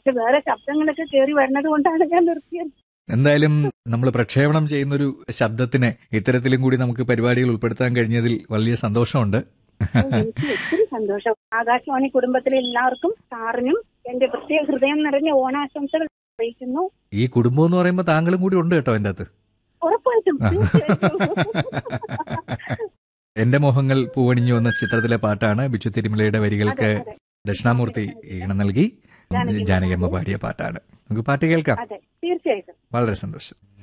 പക്ഷെ വേറെ ശബ്ദങ്ങളൊക്കെ കയറി വരുന്നത് കൊണ്ടാണ് ഞാൻ നിർത്തിയത് എന്തായാലും നമ്മൾ പ്രക്ഷേപണം ചെയ്യുന്നൊരു ശബ്ദത്തിനെ ഇത്തരത്തിലും കൂടി നമുക്ക് പരിപാടികൾ ഉൾപ്പെടുത്താൻ കഴിഞ്ഞതിൽ വലിയ സന്തോഷമുണ്ട് എനിക്ക് ഒത്തിരി സന്തോഷം ആകാശവാണി കുടുംബത്തിലെ എല്ലാവർക്കും സാറിനും എന്റെ പ്രത്യേക ഹൃദയം നിറഞ്ഞ ഓണാശംസകൾ അറിയിക്കുന്നു ഈ കുടുംബം എന്ന് പറയുമ്പോൾ താങ്കളും കൂടി ഉണ്ട് കേട്ടോ എൻ്റെ അകത്ത് ഉറപ്പായിട്ടും തീർച്ചയായിട്ടും. എന്റെ മോഹങ്ങൾ പൂവണിഞ്ഞു എന്ന ചിത്രത്തിലെ പാട്ടാണ് ബിച്ചു തിരുമലയുടെ വരികൾക്ക് അതെ, അതെ. ദക്ഷിണാമൂർത്തി ഈണം നൽകി ജാനകി ജാനകിയമ്മ പാടിയ പാട്ടാണ് നമുക്ക് പാട്ട് കേൾക്കാം അതെ തീർച്ചയായിട്ടും വളരെ സന്തോഷം